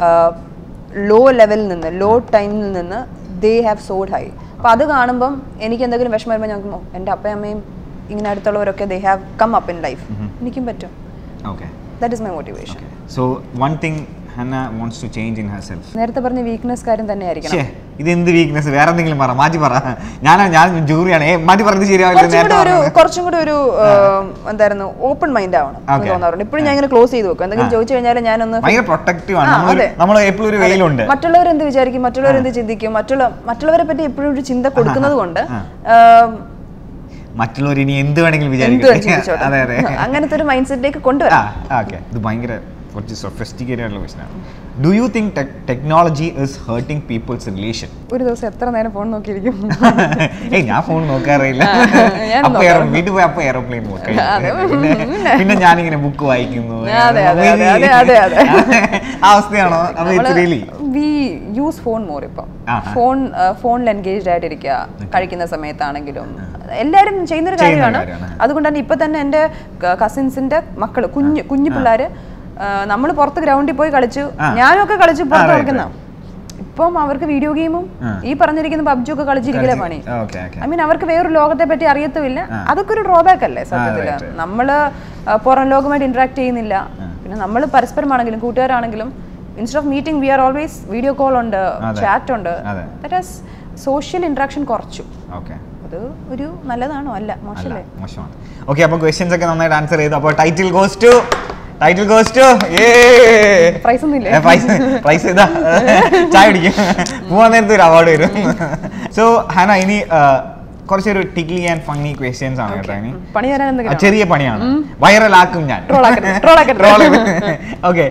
ലോ ലെവലിൽ നിന്ന് ലോ ടൈമിൽ നിന്ന് ദേ ഹാവ് സോഡ് ഹൈ അപ്പോൾ അത് കാണുമ്പം എനിക്ക് എന്തെങ്കിലും വിഷമം വരുമ്പോൾ ഞാൻ നോക്കുമ്പോൾ എൻ്റെ അപ്പയും അമ്മയും ഇങ്ങനെ അടുത്തുള്ളവരൊക്കെ they have come up in life എനിക്കും പറ്റും okay that is my motivation so one thing Hanna wants to change in herself നേരത്തെ പറഞ്ഞ വീക്ക്നെസ് കാര്യം തന്നെ ആയിരിക്കണം ഛേ ഇത് എന്ത് വീക്ക്നെസ് വേറെ എന്തെങ്കിലും പറ മാറ്റി പറ ഞാൻ ഞാൻ ജൂറിയാണ് ഏ മാറ്റി പറഞ്ഞത് ശരിയാവില്ല കുറച്ചും കൂടെ നേരത്തെ ഒരു പറഞ്ഞത്. കുറച്ചും കൂടെ ഒരു എന്തായിരുന്നു ഓപ്പൺ മൈൻഡ് ആവണം എന്ന് Okay. തോന്നാറുണ്ട് ഇപ്പോഴും ഞാൻ ഇങ്ങനെ ക്ലോസ് ചെയ്ത് വെക്കും എന്തെങ്കിലും ചോദിച്ചു കഴിഞ്ഞാൽ ഞാനൊന്ന് ഭയങ്കര പ്രൊട്ടക്റ്റീവ് ആണ് ആ, നമ്മൾ അതെ. നമ്മൾ എപ്പോഴും ഒരു വെയിലുണ്ട് മറ്റുള്ളവർ എന്ത് വിചാരിക്കും മറ്റുള്ളവർ എന്ത് ചിന്തിക്കും മറ്റുള്ള മറ്റുള്ളവരെ പറ്റി എപ്പോഴും ഒരു ചിന്ത കൊടുക്കുന്നത് കൊണ്ട് ആ. ആം, മറ്റുള്ളവർ ഇനി എന്ത് വേണമെങ്കിലും എന്തും വിചാരിക്കും ചിന്തിച്ചോട്ടെ അതെ അതെ അങ്ങനത്തെ ഒരു മൈൻഡ് സെറ്റിലേക്ക് ആ കൊണ്ടുവരാം ഓക്കെ ഇത് ഭയങ്കര കുറച്ച് സൊഫിസ്റ്റിക്കേറ്റഡ് ആയിട്ടുള്ള ക്വസ്റ്റനാണ് do you think technology is hurting people's relation ഒരു ദിവസം എത്ര നേരം ഫോൺ നോക്കിയിരിക്കും ഏയ് ഞാൻ ഫോൺ നോക്കാറില്ല ഞാൻ അപ്പൊ aero- വീട്ടിൽ പോയി അപ്പൊ എയറോപ്ലെയിൻ നോക്കാം അതെ. പിന്നെ പിന്നെ ഞാനിങ്ങനെ ബുക്ക് വായിക്കുന്നു അതെ, അതെ, അതെ, അതെ, അതെ, അതെ. ആ അവസ്ഥയാണോ അപ്പൊ it's really we use phone more ഇപ്പം ആഹാ. ഫോൺ ഫോണിൽ എൻഗേജ്ഡ് ആയിട്ടിരിക്കുക കഴിക്കുന്ന സമയത്താണെങ്കിലും എല്ലാവരും ചെയ്യുന്നൊരു ചെയ്യുന്ന കാര്യമാണ് കാര്യമാണ്. അതുകൊണ്ട് തന്നെ ഇപ്പൊ തന്നെ എൻ്റെ കസിൻസിന്റെ മക്കൾ കുഞ്ഞു കുഞ്ഞു പിള്ളേര് നമ്മൾ പുറത്ത് ഗ്രൗണ്ടിൽ പോയി കളിച്ചു ആ. ഞാനും ഒക്കെ കളിച്ചു പുറത്ത് right, കളിക്കുന്ന ഇപ്പം അവർക്ക് വീഡിയോ ഗെയിമും ആ. ഈ പറഞ്ഞിരിക്കുന്ന പബ്ജി ഒക്കെ കളിച്ചിരിക്കലേ പണി ഓക്കെ ഓക്കെ ഐ മീൻ അവർക്ക് വേറൊരു ലോകത്തെ പറ്റി അറിയത്തുമില്ല ആ. അതൊക്കെ ഒരു ഡ്രോബാക്ക് അല്ലേ സത്യത്തില് right, right. നമ്മൾ പുറം ലോകമായിട്ട് ഇന്ററാക്ട് ചെയ്യുന്നില്ല പിന്നെ നമ്മൾ പരസ്പരമാണെങ്കിലും കൂട്ടുകാരാണെങ്കിലും instead of meeting we are always video call ഉണ്ട് അതെ. ചാറ്റ് ഉണ്ട് അതെ. ദാറ്റ് ഈസ് സോഷ്യൽ ഇന്ററാക്ഷൻ കുറച്ചു ഓക്കെ അത് ഒരു നല്ലതാണോ അല്ല അല്ല മോശമല്ലേ മോശമാണ് ഓക്കെ അപ്പോൾ ക്വസ്റ്റ്യൻസ് ഒക്കെ നന്നായിട്ട് ആൻസർ ചെയ്തു അപ്പോൾ title goes to title goes to a prize ഒന്നും ഇല്ലേ പ്രൈസ് പ്രൈസ് ഇതാ ചായ കുടിക്കും പോവാൻ നേരത്തെ ഒരു അവാർഡ് വരും സോ ഹന ഇനി ആ, കുറച്ചൊരു ടിക്ലി ആൻഡ് ഫണ്ണി ക്വസ്റ്റ്യൻസ് ആണ് കേട്ടോ ഇനി പണി തരാൻ ആ, എന്തെങ്കിലും ചെറിയ പണിയാണ് വൈറൽ ആക്കും ഞാൻ Troll ആക്കരുത്, troll ആക്കരുത്. Okay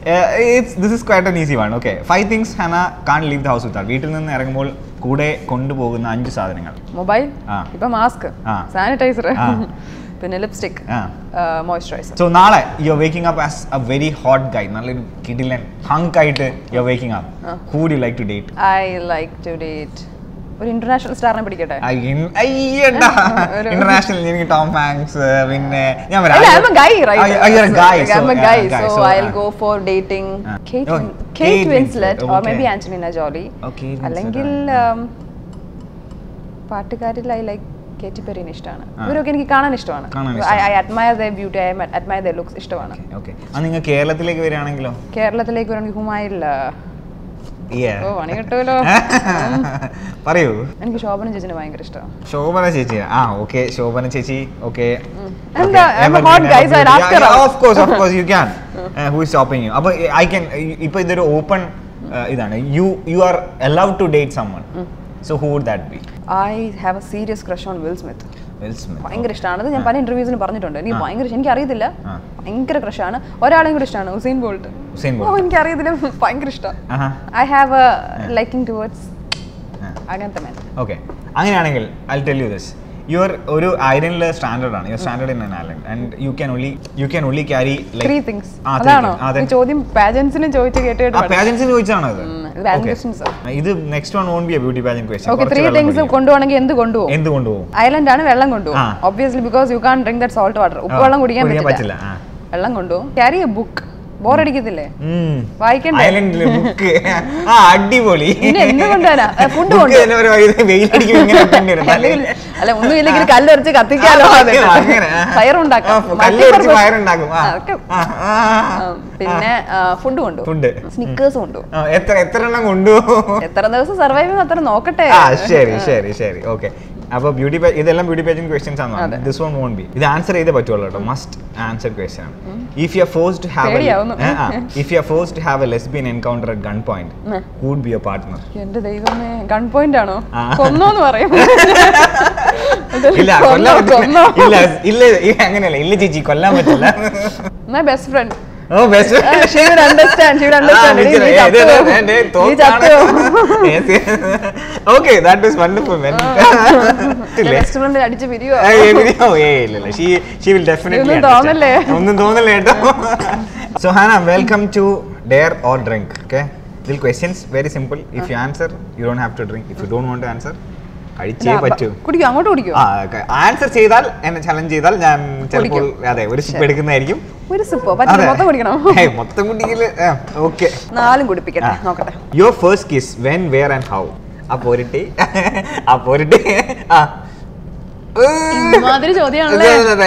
this is quite an easy one okay five things Hanna can't leave the house with വീട്ടിൽ നിന്ന് ഇറങ്ങുമ്പോൾ കൂടെ കൊണ്ടുപോകുന്ന അഞ്ച് സാധനങ്ങൾ മൊബൈൽ ആ. ഇപ്പൊ മാസ്ക് ആ. സാനിറ്റൈസർ ആ. പിന്നെ ലിപ്സ്റ്റിക് ആ മോയ്സ്ചറൈസർ സോ നാളെ you are waking up as a very hot guy നല്ലൊരു കിഡിലൻ ഹങ്ക് ആയിട്ട് you are waking up who do like to date I like to date ഒരു ഇന്റർനാഷണൽ സ്റ്റാറിനെ പിടിക്കട്ടെ ഒരു- ഇന്റർനാഷണൽ എനിക്ക് ടോം ഹാങ്സ് പിന്നെ ഞാൻ അല്ല, I'm a guy, right? Oh, you're a guy, so, I'm a yeah, guy, guy, so, so, I'll uh, go for dating uh, Kate, oh, Win- Kate Kate Winslet, Winslet, or okay. maybe Angelina Jolie. Oh, Kate Winslet, അല്ലെങ്കിൽ ആ. um, പാട്ടുകാരിൽ I like കേറ്റി പെരീനെ ഇഷ്ടമാണ് ഇവരൊക്കെ എനിക്ക് കാണാൻ ഇഷ്ടമാണ് കാണാൻ I admire the beauty I admire the looks ഇഷ്ടമാണ് ഓക്കെ അത് നിങ്ങൾ കേരളത്തിലേക്ക് വരികയാണെങ്കിലോ കേരളത്തിലേക്ക് വരണമെങ്കിൽ ഹുമായില്ല Yeah. ഓ പണി കിട്ടുമല്ലോ പറയൂ എനിക്ക് ശോഭന ചേച്ചിനെ ഭയങ്കര ഇഷ്ടമാണ് ശോഭന ചേച്ചി ആ ഓക്കെ ശോഭന ചേച്ചി ഓക്കെ എന്താ? I'm a hot guy, so I'll ask her out. Of course of course you can who is stopping you അപ്പോൾ ഐ ക്യാൻ ഇപ്പോൾ ഇതൊരു ഓപ്പൺ ഇതാണ് you you are allowed to date someone so who would that be I have a serious crush on Will Smith Will Smith ഭയങ്കര ഇഷ്ടമാണ് അത് ഞാൻ പല ഇന്റർവ്യൂസിന് പറഞ്ഞിട്ടുണ്ട് എനിക്ക് ഭയങ്കര ഇഷ്ടം. എനിക്ക് അറിയത്തില്ല ആ. ഭയങ്കര ക്രഷാണ് ഒരാളെയും കൂടെ ഇഷ്ടമാണ് Usain Bolt Usain oh Bolt എനിക്ക് അറിയത്തില്ല ഭയങ്കര ഇഷ്ടം ആഹാ I have a liking towards ആ. അങ്ങനത്തെ man. ഓക്കെ അങ്ങനെയാണെങ്കിൽ I tell you this your ഒരു ഐലൻഡിൽ സ്റ്റാൻഡേർഡ് ആണ് your standard in an island and you can only you can only carry three things ആ, three അതാണോ things. അതെ. ഈ ചോദ്യം പാജൻസിനും ചോദിച്ച് കേട്ട് കേട്ട് ആ പാജൻസിന് ചോദിച്ചാണ് അത് ഉം, ഇത് pageant questions ആ. ഇത് next one on be a beauty pageant question okay three things കൊണ്ടുപോകണമെങ്കിൽ എന്ത് കൊണ്ടുപോകും എന്ത് കൊണ്ടുപോകും ഐലൻഡ് ആണ് വെള്ളം കൊണ്ടുപോകും ആ. Obviously because you can't drink that salt water ഉപ്പ് വെള്ളം കുടിക്കാൻ പറ്റില്ല ആ വെള്ളം കൊണ്ടുപോകും ക്യാരി എ ബുക്ക് ബോറടിക്കത്തില്ലേ വായിക്കണ്ടേ ഐലൻഡിലെ ബുക്ക് ആ അടിപൊളി പിന്നെ എന്ത് കൊണ്ടുവരാ ഫുഡ് Book കൊണ്ട് തന്നെ ഒരു വൈകുന്നേരം വെയിലടിക്കും ഇങ്ങനെ വെക്കേണ്ടി വരും തലയിൽ. അല്ല ഒന്നുമില്ലെങ്കിൽ കല്ലെറിച്ച് കത്തിക്കാലോ ആ, അത് അങ്ങനെ, അങ്ങനെ, ആ. ഫയർ ഉണ്ടാക്കാം ആ, കല്ലെറിച്ച് Multipurpose. fire ഉണ്ടാക്കും. ആ. ആ, അതൊക്കെ. ആ, ആ, ആ, പിന്നെ ഫുഡ് കൊണ്ടുപോകും ഫുഡ് സ്നിക്കേഴ്സ് കൊണ്ടുപോകും ആ, എത്ര എത്ര എണ്ണം കൊണ്ടുപോകും എത്ര ദിവസം സർവൈവ് ചെയ്യുമ്പോൾ അത്ര നോക്കട്ടെ ആ ശരി ശരി ശരി ഓക്കെ അപ്പൊ ബ്യൂട്ടി ഇതെല്ലാം ബ്യൂട്ടി പേജിങ് ക്വസ്റ്റ്യൻസ് ആണ് ദിസ് വൺ വോണ്ട് ബി ഇത് ആൻസർ ചെയ്തേ പറ്റുള്ളൂ കേട്ടോ മസ്റ്റ് ആൻസർ ക്വസ്റ്റ്യൻ ആണ് if you are force to have പേടിയാവുന്നു. If you are force to have a lesbian encounter at gun point would be a partner എന്റെ ദൈവമേ gun point ആണോ ആ. കൊന്നോന്ന് പറയും ഇല്ല കൊല്ലാൻ പറ്റില്ല ഇല്ല ഇല്ല ഇല്ല, അങ്ങനെയല്ല ഇല്ല ചേച്ചി കൊല്ലാൻ പറ്റില്ല my best friend oh best she would understand she would understand എടീ, നീ ചത്തുവോ? നീ ചത്തുവോ? Okay that is wonderful man best friend അടിച്ച് പിരിയോ ഡെഫിനറ്റ്ലി ഇതൊന്നും തോന്നല്ലേ? ഒന്നും തോന്നല്ലേ കേട്ടോ so Hanna welcome to dare or drink okay ഇതിൽ questions very simple if you answer you don't have to drink if you don't want to answer കഴിച്ചേ പറ്റൂ കുടിക്കോ അങ്ങോട്ട് കുടിക്കോ ആൻസർ ചെയ്താൽ എന്നെ ചലഞ്ച് ചെയ്താൽ ഞാൻ ചിലപ്പോൾ അതെ ഒരു സിപ്പ് എടുക്കുന്നതായിരിക്കും ഒരു സിപ്പോ പറ്റില്ല മൊത്തം കുടിക്കണം ഏയ്, മൊത്തം കുട്ടിക്കല് ഓക്കെ നാലും കുടിപ്പിക്കട്ടെ നോക്കട്ടെ your first kiss when where and how ആ പോരട്ടെ ആ പോരട്ടെ ആ ഇമാതിരി ചോദ്യമാണല്ലേ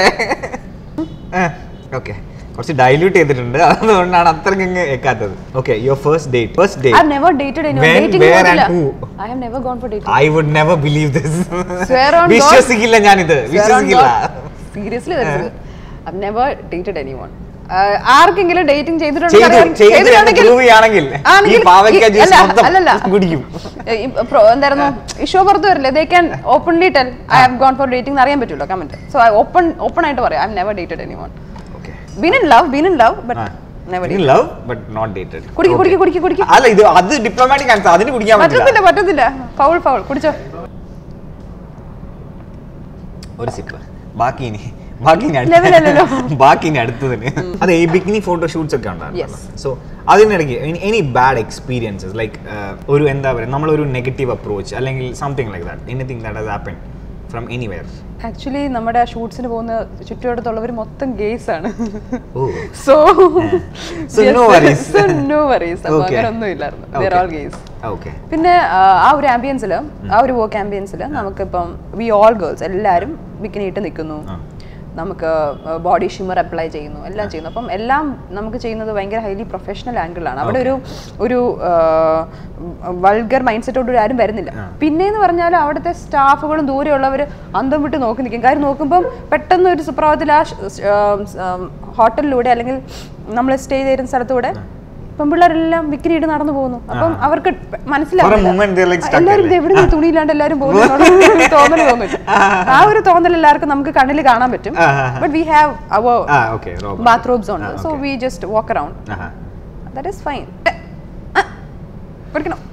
ഓക്കെ കുറച്ച് ഡൈല്യൂട്ട് ചെയ്തിട്ടുണ്ട് അതുകൊണ്ടാണ് അത്രയ്ക്ക് അങ്ങ് വെക്കാത്തത് okay your first date first I have date never dated anyone. When, Dating where പോയിട്ടില്ല. and who? I have never gone for dating. I would never believe this Swear on God. വിശ്വസിക്കില്ല ഞാനിത് വിശ്വസിക്കില്ല seriously I've never dated anyone. ആഹ് ആർക്കെങ്കിലും dating ചെയ്തു ചെയ്തു എന്ന് prove ചെയ്യുകയാണെങ്കിൽ ഈ പാവയ്ക്ക ജ്യൂസ് മൊത്തം കുടിക്കും എന്തായിരുന്നു ഇഷോ പുറത്ത് വരില്ലേ they can openly tell I have gone for dating അറിയാൻ പറ്റുമല്ലോ comment so I open open ആയിട്ട് പറയാം I never dated anyone okay been in love been in love but never love but not dated കുടിക്ക് കുടിക്ക് കുടിക്ക് കുടിക്ക് അല്ല ഇത് അത് ഡിപ്ലോമാറ്റിക് ആൻസർ അതിന് കുടിക്കാൻ പറ്റില്ല പറ്റത്തില്ല പറ്റത്തില്ല ഫൗൾ ഫൗൾ കുടിച്ചോ ഒരു സിപ്പ് ബാക്കി ഇനി ബാക്കി ഇനി Level അല്ലല്ലോ. അടുത്ത ബാക്കി ഇനി അടുത്തതിന് അതെ ഈ ബിക്കിനി ഫോട്ടോ ഷൂട്ട്സ് ഒക്കെ Yes. ഉണ്ടായിരുന്നു സോ അതിനിടയ്ക്ക് എനി ബാഡ് എക്സ്പീരിയൻസസ് ലൈക്ക് ഒരു എന്താ പറയുക നമ്മളൊരു നെഗറ്റീവ് അപ്രോച്ച് അല്ലെങ്കിൽ something like that anything that has happen from anywhere actually നമ്മുടെ ഷൂട്ട്സിന് പോകുന്ന ചുറ്റുവട്ടത്തുള്ളവർ മൊത്തം ഗേസ് ആണ് oh so So no worries. No worries അപ്പൊ Okay. അങ്ങനെ ഒന്നും ഇല്ലായിരുന്നു ദർ Okay. ഓൾ ഗേസ് ഓക്കെ പിന്നെ ആ, ആ ഒരു ആംബിയൻസിൽ ആ ഒരു വർക്ക് ആംബിയൻസിൽ നമുക്കിപ്പം വി ഓൾ ഗേൾസ് എല്ലാവരും വിക്കിനിട്ട് നിൽക്കുന്നു ആ. നമുക്ക് ബോഡി ഷിമർ അപ്ലൈ ചെയ്യുന്നു എല്ലാം ചെയ്യുന്നു അപ്പം എല്ലാം നമുക്ക് ചെയ്യുന്നത് ഭയങ്കര ഹൈലി പ്രൊഫഷണൽ ആംഗിളാണ് അവിടെ ഒരു ഒരു വൾഗർ മൈൻഡ് സെറ്റോട് ആരും വരുന്നില്ല പിന്നെന്ന് പറഞ്ഞാൽ അവിടുത്തെ സ്റ്റാഫുകളും ദൂരെയുള്ളവർ അന്തം വിട്ട് നോക്കി നിൽക്കും കാര്യം നോക്കുമ്പം പെട്ടെന്ന് ഒരു സുപ്രഭാതത്തിൽ ആ ഹോട്ടലിലൂടെ അല്ലെങ്കിൽ നമ്മൾ സ്റ്റേ ചെയ്തിരുന്ന സ്ഥലത്തൂടെ പെൺപിള്ളേരെല്ലാം വിക്കിനിയിട്ട് നടന്നു പോകുന്നു അപ്പം അവർക്ക് For a മനസ്സിലാവില്ല moment they're like stuck എല്ലാവരും അല്ലേ? എവിടെ നിന്ന് തുണിയില്ലാണ്ട് എല്ലാവരും പോകുന്നു എന്നുള്ള തോന്നൽ തോന്നില്ല ആ ഒരു തോന്നൽ എല്ലാവർക്കും നമുക്ക് കണ്ണിൽ കാണാൻ പറ്റും ആ, ആ, ആ. ബട്ട് വി ഹാവ് അവർ ആ ഓക്കെ റോബ് ബാത്റൂംസ് ഉണ്ട് ആ, so okay. We just walk around ആഹാ ദാറ്റ് ഈസ് ഫൈൻ പഠിക്കണം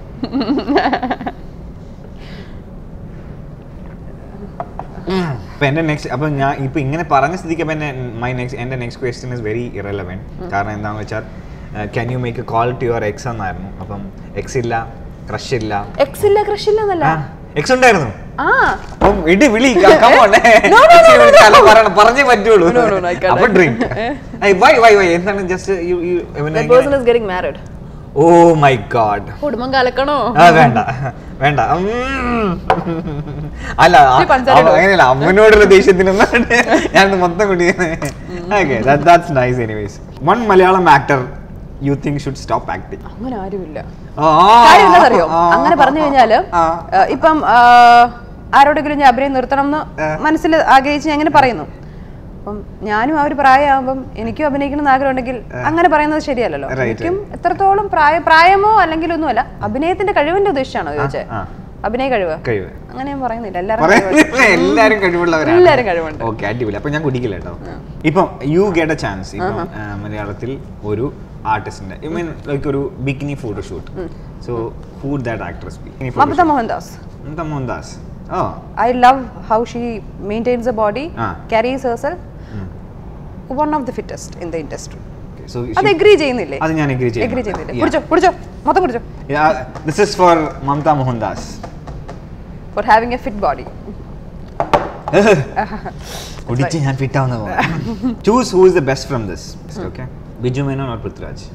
അപ്പൊ എന്റെ നെക്സ്റ്റ് അപ്പൊ ഞാൻ ഇപ്പൊ ഇങ്ങനെ പറഞ്ഞ സ്ഥിതിക്ക് അപ്പൊ എന്നെ മൈ നെക്സ്റ്റ് എന്റെ next question is very irrelevant കാരണം എന്താണെന്ന് വെച്ചാൽ can you make a call to your ex എന്നായിരുന്നു അപ്പം എക്സ് ഇല്ല ക്രഷ് ഇല്ല എക്സ് ഇല്ല ക്രഷ് ഇല്ല എന്നല്ല എക്സ് ഉണ്ടായിരുന്നു ആ അപ്പം ഇടി വിളി come on. No, no, Ex നെ വിളിച്ചാലേ പറയണം, പറഞ്ഞേ പറ്റുള്ളൂ No, no, no, I can't. അപ്പൊ ഡ്രിങ്ക് വൈ വൈ വൈ എന്താണ് just the person is getting married oh my god കുടുംബം കലക്കണോ ആ വേണ്ട വേണ്ട ഉം. അല്ല ആ- ഇച്ചിരി പഞ്ചസാര അവ- ഇടുവോ? അങ്ങനെയല്ല അമ്മനോടുള്ള ദേഷ്യത്തിനൊന്നും ഞാൻ മൊത്തം കുടിക്കുന്നത് okay that's nice anyways one Malayalam actor you think should stop acting അങ്ങനെ ആരുമില്ല കാര്യം എന്താണെന്നറിയോ അങ്ങനെ പറഞ്ഞു കഴിഞ്ഞാല് ഏഹ്, ഇപ്പം ആഹ്, ആരോടെങ്കിലും ഞാൻ അഭിനയം നിർത്തണം എന്ന് മനസ്സിൽ ആഗ്രഹിച്ച് ഞാൻ അങ്ങനെ പറയുന്നു അപ്പം ഞാനും ആ ഒരു പ്രായമാകുമ്പം എനിക്കും അഭിനയിക്കണം എന്ന് ആഗ്രഹം ഉണ്ടെങ്കിൽ അങ്ങനെ പറയുന്നത് ശരിയല്ലല്ലോ Right, എനിക്കും എത്രത്തോളം പ്രായ പ്രായമോ അല്ലെങ്കിൽ ഒന്നുമല്ല അഭിനയത്തിന്റെ കഴിവിന്റെ ഉദ്ദേശിച്ചാണോ ചോദിച്ചത് ആ. അഭിനയ കഴിവ് കഴിവ് അങ്ങനെ ഞാൻ പറയുന്നില്ല എല്ലാവരും കഴിവ്. പറയുന്നില്ല, എല്ലാരും കഴിവുള്ളവരാണ് എല്ലാവരും കഴിവുണ്ട്. ഓക്കെ അടിപൊളി അപ്പൊ ഞാൻ കുടിക്കില്ല കേട്ടോ ഇപ്പം യു ഗെറ്റ് എ ചാൻസ് ഇപ്പം ആ, മലയാളത്തിൽ ഒരു ആർട്ടിസ്റ്റിന്റെ ഐ മീൻ ലൈക്ക് ഒരു bikini photoshoot so who that actress be Mamta Mohandas Mamta Mohandas oh I love how she maintains a body ആ. Carries herself one of the fittest in the industry so അത് agree ചെയ്യുന്നില്ലേ അത് ഞാൻ എഗ്രി എഗ്രി ചെയ്യുന്നില്ലേ കുടിച്ചോ കുടിച്ചോ മൊത്തം കുടിച്ചോ this is for Mamata Mohandas for having a fit body കുടിച്ച് ഞാൻ ഫിറ്റ് ആവുന്ന പോലെ choose who is the best from this okay Biju Menon or Prithviraj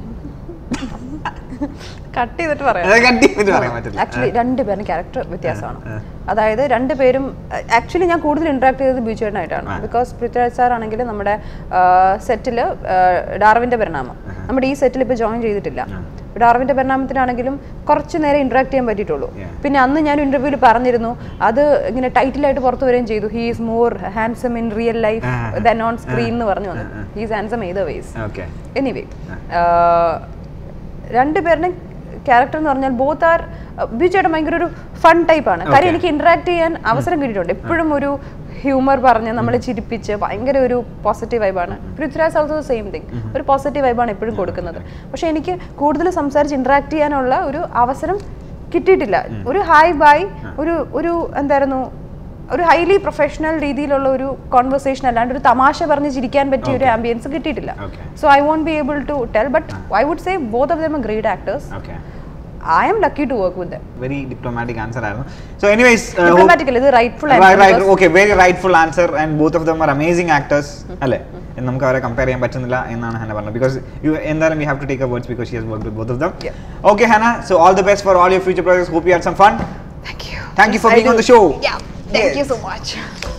cut ചെയ്തിട്ട് പറയാം അത് കട്ട് ചെയ്തിട്ട് പറയാൻ പറ്റില്ല ആക്ച്വലി രണ്ടുപേരും ക്യാരക്ടർ വ്യത്യാസമാണ് അതായത് രണ്ടുപേരും ആക്ച്വലി ഞാൻ കൂടുതൽ ഇന്ററാക്ട് ചെയ്തത് ബിജുവേട്ടനായിട്ടാണ് ബിക്കോസ് പൃഥ്വിരാജ് സാർ ആണെങ്കിൽ നമ്മുടെ സെറ്റിൽ ഡാർവിന്റെ പരിണാമം നമ്മുടെ ഈ സെറ്റിൽ ഇപ്പോൾ ജോയിൻ ചെയ്തിട്ടില്ല ഡാർവിന്റെ പരിണാമത്തിനാണെങ്കിലും കുറച്ച് നേരം ഇന്ററാക്ട് ചെയ്യാൻ പറ്റിയിട്ടുള്ളൂ Yeah. പിന്നെ അന്ന് ഞാൻ ഇന്റർവ്യൂവിൽ പറഞ്ഞിരുന്നു അത് ഇങ്ങനെ ടൈറ്റിലായിട്ട് പുറത്തു വരികയും ചെയ്തു he is more handsome in real life than on screen എന്ന് പറഞ്ഞു വന്നു ഹി ഈസ് ഹാൻസം ഏത് വേസ് ഓക്കെ എനിവേ രണ്ടുപേരുടെ ക്യാരക്ടർ എന്ന് പറഞ്ഞാൽ ബോത്ത് ആർ ബിജുചേട്ടൻ ഭയങ്കര ഒരു ഫൺ ടൈപ്പാണ് കാര്യം എനിക്ക് ഇന്ററാക്ട് ചെയ്യാൻ അവസരം കിട്ടിയിട്ടുണ്ട് എപ്പോഴും ഒരു ഹ്യൂമർ പറഞ്ഞ് നമ്മളെ ചിരിപ്പിച്ച് ഭയങ്കര ഒരു പോസിറ്റീവ് വൈബാണ് പൃഥ്വിരാജ് ഓൾസോ സെയിം തിങ് ഒരു പോസിറ്റീവ് വൈബാണ് എപ്പോഴും കൊടുക്കുന്നത് പക്ഷെ എനിക്ക് കൂടുതൽ സംസാരിച്ച് ഇന്ററാക്ട് ചെയ്യാനുള്ള ഒരു അവസരം കിട്ടിയിട്ടില്ല ഒരു ഹായ് ബൈ ഒരു ഒരു എന്തായിരുന്നു ഒരു ഹൈലി പ്രൊഫഷണൽ രീതിയിലുള്ള ഒരു കോൺവെർസേഷൻ അല്ലാണ്ട് ഒരു തമാശ പറഞ്ഞ് ചിരിക്കാൻ പറ്റിയ ഒരു ആംബിയൻസ് കിട്ടിയിട്ടില്ല Okay. So I won't be able to tell, but I would say both of them are great actors. ഓക്കെ I am lucky to work with them. Very diplomatic answer ആയിരുന്നു സോ എനിവേസ് Diplomatically, ഇത് rightful Right, right. answer. Okay, very rightful answer and both of them are amazing actors. അല്ലേ എന്ന് നമുക്ക് അവരെ compare ചെയ്യാൻ പറ്റുന്നില്ല എന്നാണ് ഹന പറഞ്ഞത് ബിക്കോസ് യു എന്തായാലും we have to take a words because she has work with both of them Yeah. Okay Hanna so all the best for all your future projects hope you had some fun Thank you. Thank you for I being on do. the show. Yeah. Thank Yes. you so much.